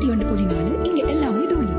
எண்பத்தி ஒன்று புள்ளி நாலு இங்க எல்லாமே தூளி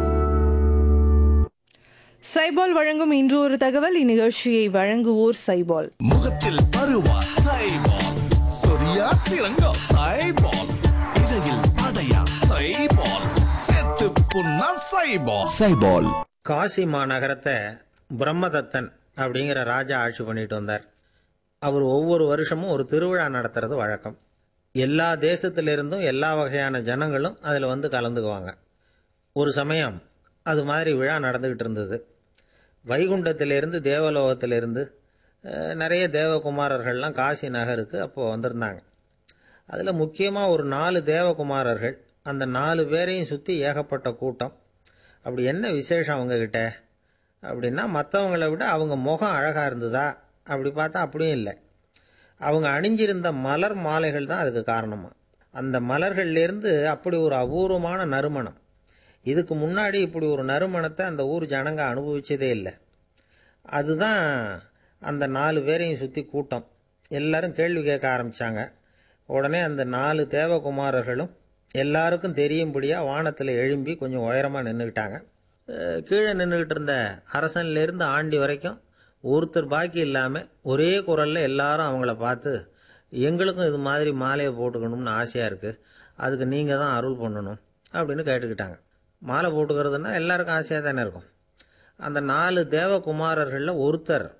சைபால் வழங்கும் இன்று ஒரு தகவல் இந்நிகழ்ச்சியை வழங்குவோர் சைபால் முகத்தில் பருவா சைபால் சொரியா சிறங்கோ சைபால் இடையில் படையா சைபால் செத்து புண்ணா சைபால் சைபால் காசி மாநகரத்தை பிரம்மதத்தன் அப்படிங்கிற ராஜா ஆட்சி பண்ணிட்டு வந்தார் அவர் ஒவ்வொரு வருஷமும் ஒரு திருவிழா நடத்துறது வழக்கம் எல்லா தேசத்திலிருந்தும் எல்லா வகையான ஜனங்களும் அதில் வந்து கலந்துக்குவாங்க ஒரு சமயம் அது மாதிரி விழா நடந்துக்கிட்டு இருந்தது வைகுண்டத்திலிருந்து தேவலோகத்திலிருந்து அஹ், நிறைய தேவகுமாரர்கள்லாம் காசி நகருக்கு அப்போது வந்திருந்தாங்க அதில் முக்கியமாக ஒரு நாலு தேவகுமாரர்கள் அந்த நாலு பேரையும் சுற்றி ஏகப்பட்ட கூட்டம் அப்படி என்ன விசேஷம் அவங்கக்கிட்ட அப்படின்னா மற்றவங்கள விட அவங்க முகம் அழகாக இருந்ததா அப்படி பார்த்தா அப்படியும் இல்லை அவங்க அணிஞ்சிருந்த மலர் மாலைகள் தான் அதுக்கு காரணமாக அந்த மலர்கள்லேருந்து அப்படி ஒரு அபூர்வமான நறுமணம் இதுக்கு முன்னாடி இப்படி ஒரு நறுமணத்தை அந்த ஊர் ஜனங்க அனுபவிச்சதே இல்லை அதுதான் அந்த நாலு பேரையும் சுற்றி கூட்டம் எல்லாரும் கேள்வி கேட்க ஆரம்பித்தாங்க உடனே அந்த நாலு தேவகுமாரர்களும் எல்லாருக்கும் தெரியும்படியாக வானத்தில் எழும்பி கொஞ்சம் உயரமாக நின்றுக்கிட்டாங்க அஹ் கீழே நின்றுக்கிட்டு இருந்த அரசன்லேருந்து ஆண்டி வரைக்கும் ஒருத்தர் பாக்கி இல்லாமல் ஒரே குரலில் எல்லாரும் அவங்கள பார்த்து எங்களுக்கும் இது மாதிரி மாலையை போட்டுக்கணும்னு ஆசையாக இருக்குது அதுக்கு நீங்கள் தான் அருள் பண்ணணும் அப்படின்னு கேட்டுக்கிட்டாங்க மாலை போட்டுக்கிறதுனா எல்லாருக்கும் ஆசையாக தானே இருக்கும் அந்த நாலு தேவகுமாரர்களில் ஒருத்தர்